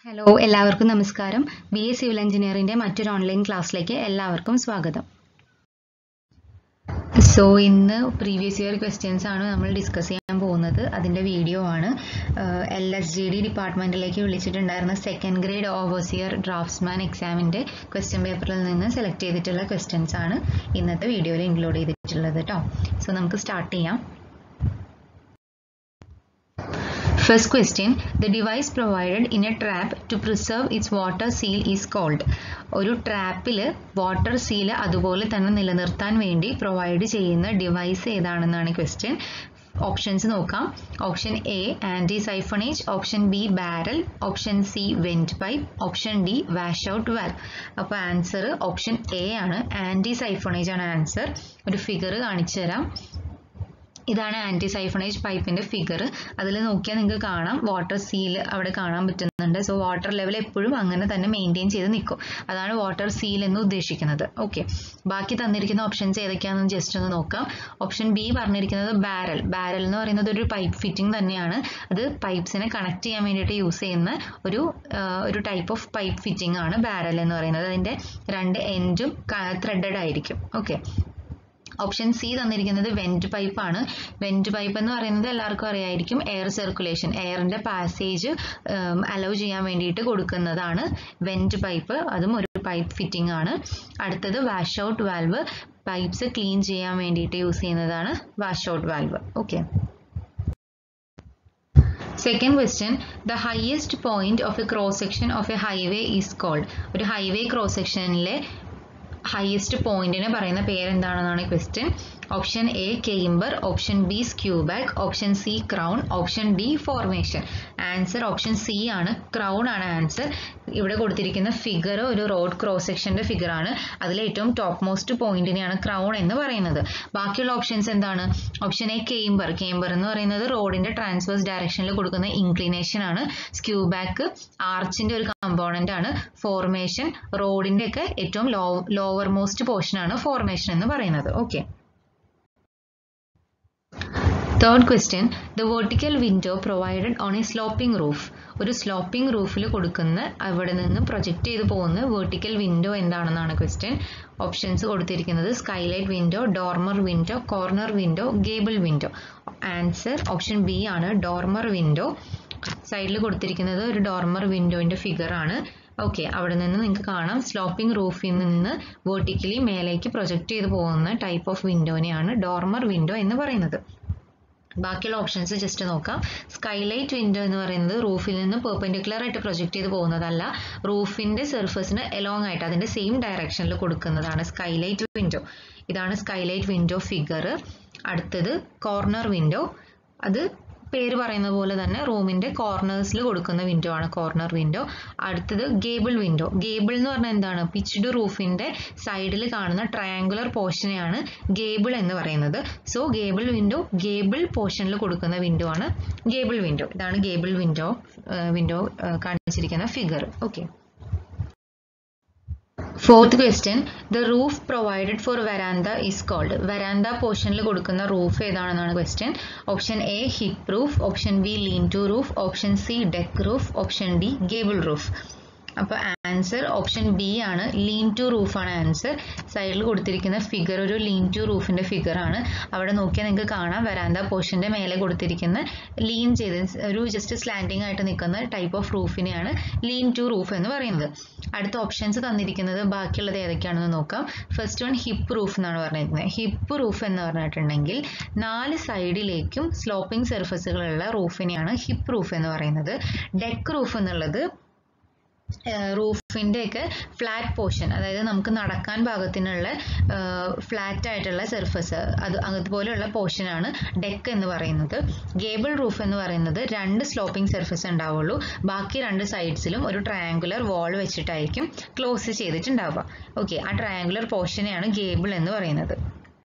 Hello എല്ലാവർക്കും നമസ്കാരം B A civil എഞ്ചിനീയറിംഗിന്റെ മറ്റൊരു ഓൺലൈൻ ക്ലാസ്സിലേക്ക് എല്ലാവർക്കും സ്വാഗതം സോ ഇന്ന് പ്രീവിയസ് ഇയർ ക്വസ്റ്റ്യൻസ് ആണ് നമ്മൾ ഡിസ്കസ് ചെയ്യാൻ പോകുന്നത് അതിൻ്റെ വീഡിയോ ആണ് എൽ എസ് ജി ഡി ഡിപ്പാർട്ട്മെൻറ്റിലേക്ക് വിളിച്ചിട്ടുണ്ടായിരുന്ന സെക്കൻഡ് ഗ്രേഡ് ഓവർസിയർ ഡ്രാഫ്റ്റ്സ്മാൻ എക്സാമിൻ്റെ ക്വസ്റ്റ്യൻ പേപ്പറിൽ നിന്ന് സെലക്ട് ചെയ്തിട്ടുള്ള ക്വസ്റ്റ്യൻസ് ആണ് ഇന്നത്തെ വീഡിയോയിൽ ഇൻക്ലൂഡ് ചെയ്തിട്ടുള്ളത് കേട്ടോ സോ നമുക്ക് സ്റ്റാർട്ട് ചെയ്യാം First question, the device provided in a trap to preserve its water seal is called. ഒരു ട്രാപ്പിൽ വാട്ടർ സീൽ അതുപോലെ തന്നെ നിലനിർത്താൻ വേണ്ടി പ്രൊവൈഡ് ചെയ്യുന്ന ഡിവൈസ് ഏതാണെന്നാണ് ക്വസ്റ്റ്യൻ ഓപ്ഷൻസ് നോക്കാം option A anti siphonage option B barrel option C vent pipe option D wash out valve അപ്പോൾ answer option A ആണ് ആൻറ്റി സൈഫണേജ് ആണ് ആൻസർ ഒരു ഫിഗർ കാണിച്ചു തരാം ഇതാണ് ആൻറ്റി സൈഫണേജ് പൈപ്പിന്റെ ഫിഗർ അതിൽ നോക്കിയാൽ നിങ്ങൾക്ക് കാണാം വാട്ടർ സീൽ അവിടെ കാണാൻ പറ്റുന്നുണ്ട് സോ വാട്ടർ ലെവൽ എപ്പോഴും അങ്ങനെ തന്നെ മെയിൻറ്റെയിൻ ചെയ്ത് നിൽക്കും അതാണ് വാട്ടർ സീൽ എന്ന് ഉദ്ദേശിക്കുന്നത് ഓക്കെ ബാക്കി തന്നിരിക്കുന്ന ഓപ്ഷൻസ് ഏതൊക്കെയാണെന്ന് ജസ്റ്റ് ഒന്ന് നോക്കാം ഓപ്ഷൻ ബി പറഞ്ഞിരിക്കുന്നത് ബാരൽ ബാരൽ എന്ന് പറയുന്നത് ഒരു പൈപ്പ് ഫിറ്റിംഗ് തന്നെയാണ് അത് പൈപ്പ്സിനെ കണക്ട് ചെയ്യാൻ വേണ്ടിയിട്ട് യൂസ് ചെയ്യുന്ന ഒരു ഒരു ടൈപ്പ് ഓഫ് പൈപ്പ് ഫിറ്റിംഗ് ആണ് ബാരൽ എന്ന് പറയുന്നത് അതിന്റെ രണ്ട് എൻഡും ത്രെഡഡ് ആയിരിക്കും ഓക്കെ ഓപ്ഷൻ സി തന്നിരിക്കുന്നത് വെന്റ് പൈപ്പ് ആണ് വെന്റ് പൈപ്പ് എന്ന് പറയുന്നത് എല്ലാവർക്കും അറിയായിരിക്കും എയർ സർക്കുലേഷൻ എയറിന്റെ പാസേജ് അലൗ ചെയ്യാൻ വേണ്ടിയിട്ട് കൊടുക്കുന്നതാണ് വെന്റ് പൈപ്പ് അതും ഒരു പൈപ്പ് ഫിറ്റിംഗ് ആണ് അടുത്തത് wash out valve pipes clean ചെയ്യാൻ വേണ്ടിയിട്ട് യൂസ് ചെയ്യുന്നതാണ് wash out valve okay second question the highest point of a cross section of a highway is called ഒരു ഹൈവേ ക്രോസ് സെക്ഷനിലെ ഹയസ്റ്റ് പോയിന്റിനെ പറയുന്ന പേരെന്താണെന്നാണ് question option A camber option B skewback option C crown option D formation answer option C ആണ് crown ആണ് answer ഇവിടെ കൊടുത്തിരിക്കുന്ന figure ഒരു റോഡ് ക്രോസ് സെക്ഷന്റെ ഫിഗർ ആണ് അതിൽ ഏറ്റവും ടോപ്പ് മോസ്റ്റ് പോയിന്റിനെയാണ് ക്രൗൺ എന്ന് പറയുന്നത് ബാക്കിയുള്ള ഓപ്ഷൻസ് എന്താണ് ഓപ്ഷൻ എ കെയിംബർ കെയിംബർ എന്ന് പറയുന്നത് റോഡിന്റെ ട്രാൻസ്വേഴ്സ് ഡയറക്ഷനിൽ കൊടുക്കുന്ന ഇൻക്ലിനേഷൻ ആണ് സ്ക്യൂബാക്ക് ആർച്ചിന്റെ ഒരു കമ്പോണന്റ് ആണ് ഫോർമേഷൻ റോഡിന്റെ ഒക്കെ ഏറ്റവും ലോ ലോവർ മോസ്റ്റ് പോർഷൻ ആണ് ഫോർമേഷൻ എന്ന് പറയുന്നത് okay third question the vertical window provided on a sloping roof ഒരു സ്ലോപ്പിംഗ് റൂഫിൽ കൊടുക്കുന്ന അവിടെ നിന്ന് പ്രൊജക്റ്റ് ചെയ്ത് പോകുന്ന വെർട്ടിക്കൽ വിൻഡോ എന്താണെന്നാണ് ക്വസ്റ്റ്യൻ ഓപ്ഷൻസ് കൊടുത്തിരിക്കുന്നത് skylight window dormer window corner window gable window answer option B ആണ് ഡോർമർ വിൻഡോ സൈഡിൽ കൊടുത്തിരിക്കുന്നത് ഒരു ഡോർമർ വിൻഡോന്റെ ഫിഗർ ആണ് ഓക്കെ അവിടെ നിന്ന് നിങ്ങൾക്ക് കാണാം സ്ലോപ്പിംഗ് റൂഫിൽ നിന്ന് വേർട്ടിക്കലി മേലേക്ക് പ്രൊജക്റ്റ് ചെയ്ത് പോകുന്ന ടൈപ്പ് ഓഫ് വിൻഡോനെയാണ് ഡോർമർ വിൻഡോ എന്ന് പറയുന്നത് ബാക്കിയുള്ള ഓപ്ഷൻസ് ജസ്റ്റ് നോക്കാം സ്കൈലൈറ്റ് വിൻഡോ എന്ന് പറയുന്നത് റൂഫിൽ നിന്ന് പെർപെൻഡിക്കുലർ ആയിട്ട് പ്രൊജക്റ്റ് ചെയ്ത് പോകുന്നതല്ല റൂഫിന്റെ സർഫസിന് എലോങ് ആയിട്ട് അതിന്റെ സെയിം ഡയറക്ഷനിൽ കൊടുക്കുന്നതാണ് സ്കൈലൈറ്റ് വിൻഡോ ഇതാണ് സ്കൈലൈറ്റ് വിൻഡോ ഫിഗർ അടുത്തത് കോർണർ വിൻഡോ അത് പേര് പറയുന്ന പോലെ തന്നെ റൂമിന്റെ കോർണേഴ്സിൽ കൊടുക്കുന്ന വിൻഡോ ആണ് കോർണർ വിൻഡോ അടുത്തത് ഗേബിൾ വിൻഡോ ഗേബിൾ എന്ന് പറഞ്ഞാൽ എന്താണ് പിച്ച്ഡ് റൂഫിന്റെ സൈഡിൽ കാണുന്ന ട്രയാങ്കുലർ പോർഷനെയാണ് ഗേബിൾ എന്ന് പറയുന്നത് സോ ഗേബിൾ വിൻഡോ ഗേബിൾ പോർഷനിൽ കൊടുക്കുന്ന വിൻഡോ ആണ് ഗേബിൾ വിൻഡോ ഇതാണ് ഗേബിൾ വിൻഡോ വിൻഡോ കാണിച്ചിരിക്കുന്ന figure okay fourth question the roof provided for verandah is called verandah പോർഷനിൽ കൊടുക്കുന്ന റൂഫ് ഏതാണെന്നാണ് question option A hip roof option B lean to roof option C deck roof option D gable roof അപ്പോൾ answer option B ആണ് lean to റൂഫാണ് answer സൈഡിൽ കൊടുത്തിരിക്കുന്ന figure ഒരു lean to റൂഫിന്റെ figure ആണ് അവിടെ നോക്കിയാൽ നിങ്ങൾക്ക് കാണാം വരാന്ത പോർഷന്റെ മേലെ കൊടുത്തിരിക്കുന്ന ലീൻ ചെയ്ത് ഒരു ജസ്റ്റ് സ്ലാൻഡിങ് ആയിട്ട് നിൽക്കുന്ന ടൈപ്പ് ഓഫ് റൂഫിനെയാണ് ലീൻ ടു റൂഫ് എന്ന് പറയുന്നത് അടുത്ത ഓപ്ഷൻസ് തന്നിരിക്കുന്നത് ബാക്കിയുള്ളത് ഏതൊക്കെയാണെന്ന് നോക്കാം ഫസ്റ്റ് വൺ ഹിപ്പ് റൂഫ് എന്നാണ് പറഞ്ഞിരിക്കുന്നത് ഹിപ്പ് റൂഫ് എന്ന് പറഞ്ഞിട്ടുണ്ടെങ്കിൽ നാല് സൈഡിലേക്കും സ്ലോപ്പിംഗ് സർഫസുകളുള്ള റൂഫിനെയാണ് ഹിപ്പ് റൂഫ് എന്ന് പറയുന്നത് ഡെക്ക് റൂഫ് എന്നുള്ളത് റൂഫിന്റെ ഒക്കെ ഫ്ലാറ്റ് പോർഷൻ അതായത് നമുക്ക് നടക്കാൻ പാകത്തിനുള്ള ഫ്ലാറ്റ് ആയിട്ടുള്ള സർഫസ് അത് അതുപോലെയുള്ള പോർഷനാണ് ഡെക്ക് എന്ന് പറയുന്നത് ഗേബിൾ റൂഫ് എന്ന് പറയുന്നത് രണ്ട് സ്ലോപ്പിംഗ് സർഫസ് ഉണ്ടാവുള്ളൂ ബാക്കി രണ്ട് സൈഡ്സിലും ഒരു ട്രയാങ്കുലർ വാൾ വെച്ചിട്ടായിരിക്കും ക്ലോസ് ചെയ്തിട്ടുണ്ടാവുക ഓക്കെ ആ ട്രയാങ്കുലർ പോർഷനെയാണ് ഗേബിൾ എന്ന് പറയുന്നത്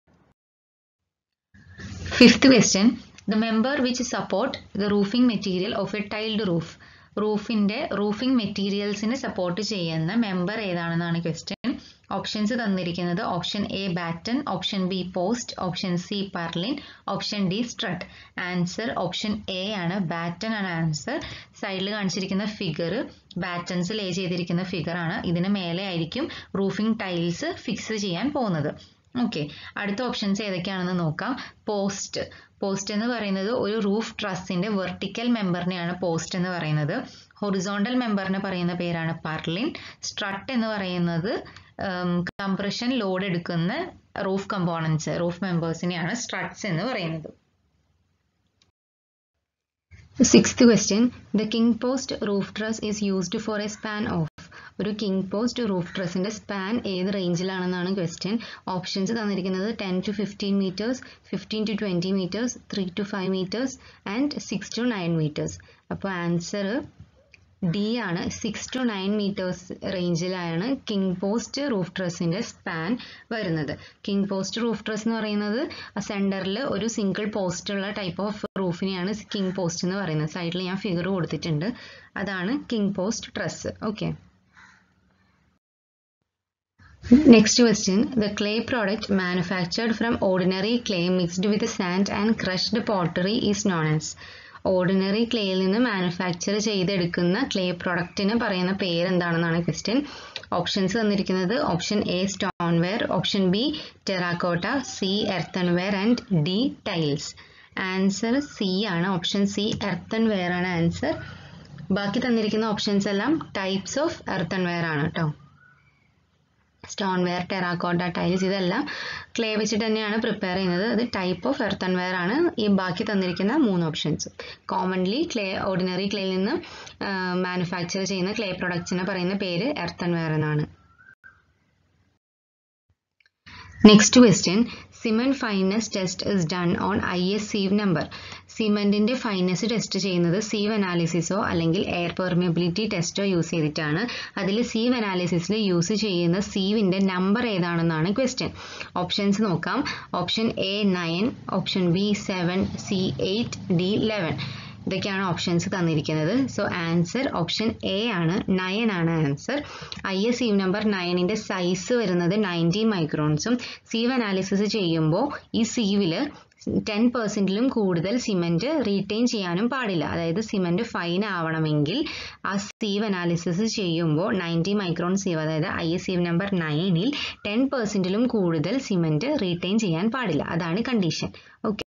fifth question the member which support the roofing material of a tiled roof റൂഫിന്റെ റൂഫിംഗ് മെറ്റീരിയൽസിനെ സപ്പോർട്ട് ചെയ്യുന്ന മെമ്പർ ഏതാണെന്നാണ് ക്വസ്റ്റ്യൻ ഓപ്ഷൻസ് തന്നിരിക്കുന്നത് option A batten option B post option C purlin option D strut answer option A ആണ് batten ആണ് answer സൈഡിൽ കാണിച്ചിരിക്കുന്ന figure battens ലേ ചെയ്തിരിക്കുന്ന ഫിഗർ ആണ് ഇതിന് മേലെ ആയിരിക്കും റൂഫിംഗ് ടൈൽസ് ഫിക്സ് ചെയ്യാൻ പോകുന്നത് ഓക്കെ അടുത്ത ഓപ്ഷൻസ് ഏതൊക്കെയാണെന്ന് നോക്കാം പോസ്റ്റ് പോസ്റ്റ് എന്ന് പറയുന്നത് ഒരു റൂഫ് ട്രസ്സിന്റെ വെർട്ടിക്കൽ മെമ്പറിനെയാണ് പോസ്റ്റ് എന്ന് പറയുന്നത് ഹൊറിസോണ്ടൽ മെമ്പറിന് പറയുന്ന പേരാണ് പർലിൻ സ്ട്രട്ട് എന്ന് പറയുന്നത് കംപ്രഷൻ ലോഡ് എടുക്കുന്ന റൂഫ് കമ്പോണൻസ് റൂഫ് മെമ്പേഴ്സിനെയാണ് സ്ട്രട്ട്സ് എന്ന് പറയുന്നത് sixth question the king post roof truss is used for a span of ഒരു കിങ് പോസ്റ്റ് റൂഫ് ട്രസിന്റെ സ്പാൻ ഏത് റേഞ്ചിലാണെന്നാണ് ക്വസ്റ്റ്യൻ ഓപ്ഷൻസ് തന്നിരിക്കുന്നത് ten to fifteen meters fifteen to twenty meters three to five meters and six to nine meters അപ്പോൾ answer D ആണ് six to nine meters റേഞ്ചിലാണ് king post roof ട്രസിന്റെ span വരുന്നത് king post roof truss എന്ന് പറയുന്നത് സെന്ററിൽ ഒരു single post ഉള്ള ടൈപ്പ് ഓഫ് റൂഫിനെയാണ് കിങ് പോസ്റ്റ് എന്ന് പറയുന്നത് സൈഡിൽ ഞാൻ ഫിഗർ കൊടുത്തിട്ടുണ്ട് അതാണ് king post truss okay Next question. The clay product manufactured from ordinary clay mixed with sand and crushed pottery is known as ordinary ക്ലേയിൽ നിന്ന് മാനുഫാക്ചർ ചെയ്തെടുക്കുന്ന ക്ലേ പ്രൊഡക്റ്റിന് പറയുന്ന പേര് എന്താണെന്നാണ് ക്വസ്റ്റ്യൻ ഓപ്ഷൻസ് തന്നിരിക്കുന്നത് option A stone ware option B terracotta C earthen ware and D tiles answer C ആണ് option C earthen ware ആണ് ആൻസർ ബാക്കി തന്നിരിക്കുന്ന ഓപ്ഷൻസ് എല്ലാം ടൈപ്സ് ഓഫ് എർത്തൺ വെയർ ആണ് കേട്ടോ സ്റ്റോൺ വെയർ ടെറാക്കോട്ട ടൈൽസ് ഇതെല്ലാം clay വെച്ചിട്ട് തന്നെയാണ് പ്രിപ്പയർ ചെയ്യുന്നത് അത് ടൈപ്പ് ഓഫ് എർത്തൺ വെയർ ആണ് ഈ ബാക്കി തന്നിരിക്കുന്ന മൂന്ന് ഓപ്ഷൻസ് കോമൺലി ക്ലേ ഓർഡിനറി ക്ലേയിൽ നിന്ന് മാനുഫാക്ചർ ചെയ്യുന്ന ക്ലേ പ്രൊഡക്ട്സിനെ പറയുന്ന പേര് എർത്തൺ വെയർ എന്നാണ് next question cement fineness test is done on I S sieve number സിമന്റിന്റെ ഫൈനസ് ടെസ്റ്റ് ചെയ്യുന്നത് സീവ് അനാലിസിസോ അല്ലെങ്കിൽ എയർ പെർമിയബിലിറ്റി ടെസ്റ്റോ യൂസ് ചെയ്തിട്ടാണ് അതിൽ സീവ് അനാലിസിസിൽ യൂസ് ചെയ്യുന്ന സീവിന്റെ നമ്പർ ഏതാണെന്നാണ് ക്വസ്റ്റ്യൻ ഓപ്ഷൻസ് നോക്കാം option A nine option B seven C eight D eleven ഇതൊക്കെയാണ് ഓപ്ഷൻസ് തന്നിരിക്കുന്നത് സോ ആൻസർ ഓപ്ഷൻ എ ആണ് നയൻ ആണ് answer I S sieve number നയനിന്റെ സൈസ് വരുന്നത് നയൻറ്റി മൈക്രോൺസും സീവ് അനാലിസിസ് ചെയ്യുമ്പോൾ ഈ സീവില് ടെൻ പെർസെൻറ്റിലും കൂടുതൽ സിമെന്റ് റീറ്റെയിൻ ചെയ്യാനും പാടില്ല അതായത് സിമെന്റ് ഫൈൻ ആവണമെങ്കിൽ ആ സീവ് അനാലിസിസ് ചെയ്യുമ്പോൾ നയൻറ്റി മൈക്രോൺ സീവ് അതായത് ഐ എസ് സീവ് നമ്പർ നയനിൽ ടെൻ പെർസെൻറ്റിലും കൂടുതൽ സിമെന്റ് റീറ്റെയിൻ ചെയ്യാൻ പാടില്ല അതാണ് condition okay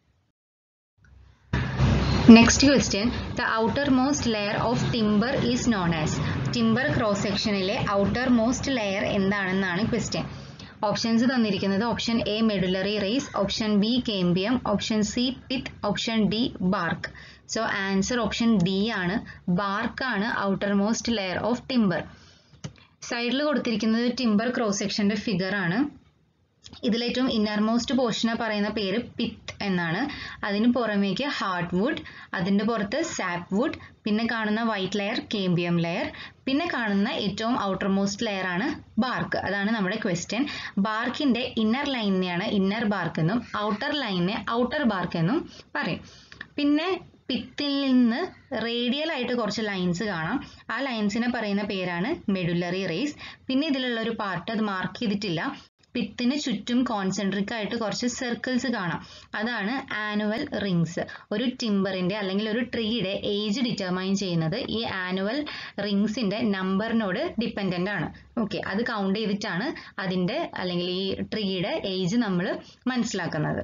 next question the outer most layer of timber is known as timber cross സെക്ഷനിലെ ഔട്ടർ മോസ്റ്റ് ലെയർ എന്താണെന്നാണ് ക്വസ്റ്റ്യൻ ഓപ്ഷൻസ് തന്നിരിക്കുന്നത് option A medullary rays option B cambium option C pith option D bark so answer option D ആണ് ബാർക്കാണ് outer most layer of timber സൈഡിൽ കൊടുത്തിരിക്കുന്നത് timber cross സെക്ഷന്റെ figure ആണ് ഇതിലേറ്റവും innermost പോർഷനെ പറയുന്ന പേര് പിത്ത് എന്നാണ് അതിന് പുറമേക്ക് ഹാർഡ് വുഡ് അതിൻ്റെ പുറത്ത് സാപ്പ് വുഡ് പിന്നെ കാണുന്ന വൈറ്റ് ലെയർ കേംബിയം ലെയർ പിന്നെ കാണുന്ന ഏറ്റവും ഔട്ടർ മോസ്റ്റ് ലെയർ ആണ് ബാർക്ക് അതാണ് നമ്മുടെ ക്വസ്റ്റ്യൻ ബാർക്കിന്റെ ഇന്നർ ലൈനിനെയാണ് ഇന്നർ ബാർക്ക് എന്നും ഔട്ടർ ലൈനിനെ ഔട്ടർ ബാർക്ക് എന്നും പറയും പിന്നെ പിത്തിൽ നിന്ന് റേഡിയൽ ആയിട്ട് കുറച്ച് ലൈൻസ് കാണാം ആ ലൈൻസിനെ പറയുന്ന പേരാണ് മെഡുലറി റേസ് പിന്നെ ഇതിലുള്ള ഒരു പാർട്ട് അത് മാർക്ക് ചെയ്തിട്ടില്ല പിത്തിന് ചുറ്റും കോൺസെൻട്രിക് ആയിട്ട് കുറച്ച് സർക്കിൾസ് കാണാം അതാണ് ആനുവൽ റിങ്സ് ഒരു ടിമ്പറിന്റെ അല്ലെങ്കിൽ ഒരു ട്രീയുടെ ഏജ് ഡിറ്റർമൈൻ ചെയ്യുന്നത് ഈ ആനുവൽ റിങ്സിന്റെ നമ്പറിനോട് ഡിപ്പെൻഡന്റ് ആണ് ഓക്കെ അത് കൗണ്ട് ചെയ്തിട്ടാണ് അതിന്റെ അല്ലെങ്കിൽ ഈ ട്രീയുടെ ഏജ് നമ്മൾ മനസ്സിലാക്കുന്നത്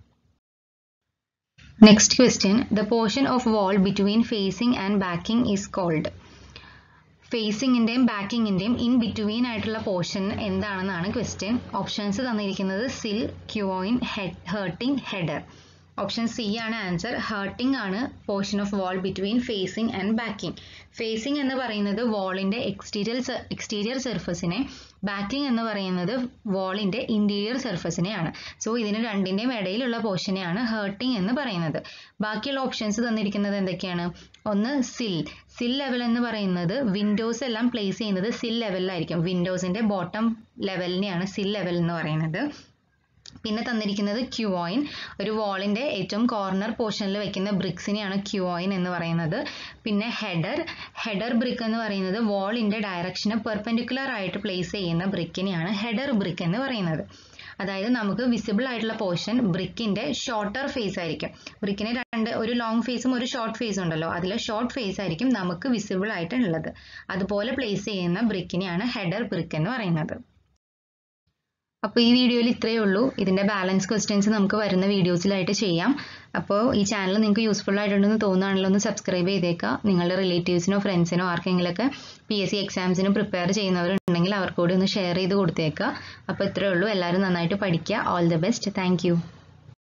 next question the portion of wall between facing and backing is called ഫേസിങ്ങിന്റെയും ബാക്കിങ്ങിന്റെയും ഇൻ ബിറ്റ്വീൻ ആയിട്ടുള്ള പോർഷൻ എന്താണെന്നാണ് ക്വസ്റ്റ്യൻ ഓപ്ഷൻസ് തന്നിരിക്കുന്നത് sill quoin head hearting header option C ആണ് ആൻസർ ഹേർട്ടിംഗ് ആണ് portion of wall between facing and backing facing എന്ന് പറയുന്നത് വാളിന്റെ എക്സ്റ്റീരിയർ എക്സ്റ്റീരിയർ സർഫസിനെ ബാക്കിംഗ് എന്ന് പറയുന്നത് വാളിന്റെ ഇന്റീരിയർ സർഫസിനെയാണ് സോ ഇതിന് രണ്ടിന്റെയും ഇടയിലുള്ള പോർഷനെയാണ് ഹേർട്ടിംഗ് എന്ന് പറയുന്നത് ബാക്കിയുള്ള ഓപ്ഷൻസ് തന്നിരിക്കുന്നത് എന്തൊക്കെയാണ് ഒന്ന് സിൽ സിൽ ലെവൽ എന്ന് പറയുന്നത് വിൻഡോസ് എല്ലാം പ്ലേസ് ചെയ്യുന്നത് സിൽ ലെവലിലായിരിക്കും വിൻഡോസിന്റെ ബോട്ടം ലെവലിനെയാണ് സിൽ ലെവൽ എന്ന് പറയുന്നത് പിന്നെ തന്നിരിക്കുന്നത് ക്യൂഓയിൻ ഒരു വാളിൻ്റെ ഏറ്റവും കോർണർ പോർഷനിൽ വെക്കുന്ന ബ്രിക്സിനെയാണ് ക്യൂഓയിൻ എന്ന് പറയുന്നത് പിന്നെ ഹെഡർ ഹെഡർ ബ്രിക്ക് എന്ന് പറയുന്നത് വാളിൻ്റെ ഡയറക്ഷന് പെർപെൻഡിക്കുലർ ആയിട്ട് പ്ലേസ് ചെയ്യുന്ന ബ്രിക്കിനെയാണ് ഹെഡർ ബ്രിക്ക് എന്ന് പറയുന്നത് അതായത് നമുക്ക് വിസിബിൾ ആയിട്ടുള്ള പോർഷൻ ബ്രിക്കിന്റെ ഷോർട്ടർ ഫേസ് ആയിരിക്കും ബ്രിക്കിന് രണ്ട് ഒരു ലോങ് ഫേസും ഒരു ഷോർട്ട് ഫേസും ഉണ്ടല്ലോ അതിലെ ഷോർട്ട് ഫേസ് ആയിരിക്കും നമുക്ക് വിസിബിൾ ആയിട്ടുള്ളത് അതുപോലെ പ്ലേസ് ചെയ്യുന്ന ബ്രിക്കിനെയാണ് ഹെഡർ ബ്രിക്ക് എന്ന് പറയുന്നത് അപ്പോൾ ഈ വീഡിയോയിൽ ഇത്രയേ ഉള്ളൂ ഇതിൻ്റെ ബാലൻസ് ക്വസ്റ്റ്യൻസ് നമുക്ക് വരുന്ന വീഡിയോസിലായിട്ട് ചെയ്യാം അപ്പോൾ ഈ ചാനൽ നിങ്ങൾക്ക് യൂസ്ഫുൾ ആയിട്ടുണ്ടെന്ന് തോന്നുകയാണെങ്കിൽ ഒന്ന് സബ്സ്ക്രൈബ് ചെയ്തേക്കുക നിങ്ങളുടെ റിലേറ്റീവ്സിനോ ഫ്രണ്ട്സിനോ ആർക്കെങ്കിലുമൊക്കെ പി എസ് സി എക്സാംസിന് പ്രിപ്പയർ ചെയ്യുന്നവരുണ്ടെങ്കിൽ അവർക്ക് കൂടി ഒന്ന് ഷെയർ ചെയ്ത് കൊടുത്തേക്കുക അപ്പോൾ ഇത്രയേ ഉള്ളൂ എല്ലാവരും നന്നായിട്ട് പഠിക്കുക ഓൾ ദി ബെസ്റ്റ് താങ്ക്